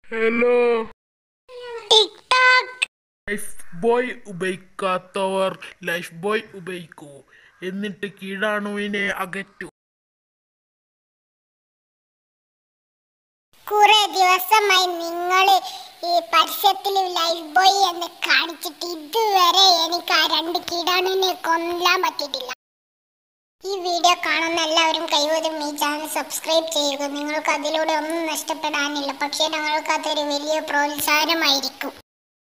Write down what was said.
hello TikTok Lifebuoy ബോയ് ഉപയോഗിക്കാത്തവർ Lifebuoy ബോയ് ഉപയോഗിക്കൂ എന്നിട്ട് കീടാണുവിനെ അകറ്റൂ കുറെ ദിവസമായി നിങ്ങൾ ഈ പരസ്യത്തിൽ ലൈഫ് ബോയ് എന്ന് കാണിച്ചിട്ട് ഇതുവരെ എനിക്ക് ആ രണ്ട് കീടാണുവിനെ കൊല്ലാൻ പറ്റിയിട്ടില്ല ഈ വീഡിയോ കാണുന്ന എല്ലാവരും കൈവരും ഈ ചാനൽ സബ്സ്ക്രൈബ് ചെയ്യുക നിങ്ങൾക്ക് അതിലൂടെ ഒന്നും നഷ്ടപ്പെടാനില്ല പക്ഷേ ഞങ്ങൾക്ക് അതൊരു വലിയ പ്രോത്സാഹനമായിരിക്കും